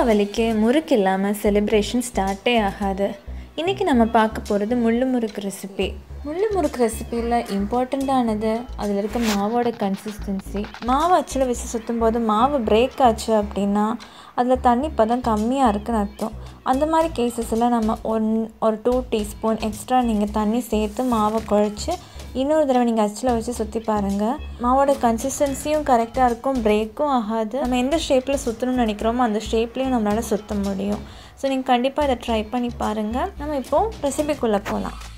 தீபாவளிக்கு முறுக்கு இல்லாமல் செலிப்ரேஷன் ஸ்டார்ட்டே ஆகாது இன்றைக்கி நம்ம பார்க்க போகிறது முள்ளு முறுக்கு ரெசிபி முள்ளு முறுக்கு ரெசிப்பியில் இம்பார்ட்டண்ட்டானது அதில் இருக்க மாவோட கன்சிஸ்டன்சி மாவு அச்சில் வச்சு சுற்றும் போது மாவு பிரேக் ஆச்சு அப்படின்னா அதில் தண்ணி பதம் கம்மியாக இருக்குன்னு அர்த்தம் அந்த மாதிரி கேசஸில் நம்ம ஒன் ஒரு டூ டீஸ்பூன் எக்ஸ்ட்ரா நீங்கள் தண்ணி சேர்த்து மாவை குழச்சி இன்னொரு தடவை நீங்கள் அச்சில் வச்சு சுற்றி பாருங்கள் மாவோட கன்சிஸ்டன்சியும் கரெக்டாக இருக்கும் பிரேக்கும் ஆகாது நம்ம எந்த ஷேப்பில் சுற்றணும்னு நினைக்கிறோமோ அந்த ஷேப்லேயும் நம்மளால் சுற்ற முடியும் ஸோ நீங்கள் கண்டிப்பாக இதை ட்ரை பண்ணி பாருங்கள் நம்ம இப்போது ரெசிபிக்குள்ளே போகலாம்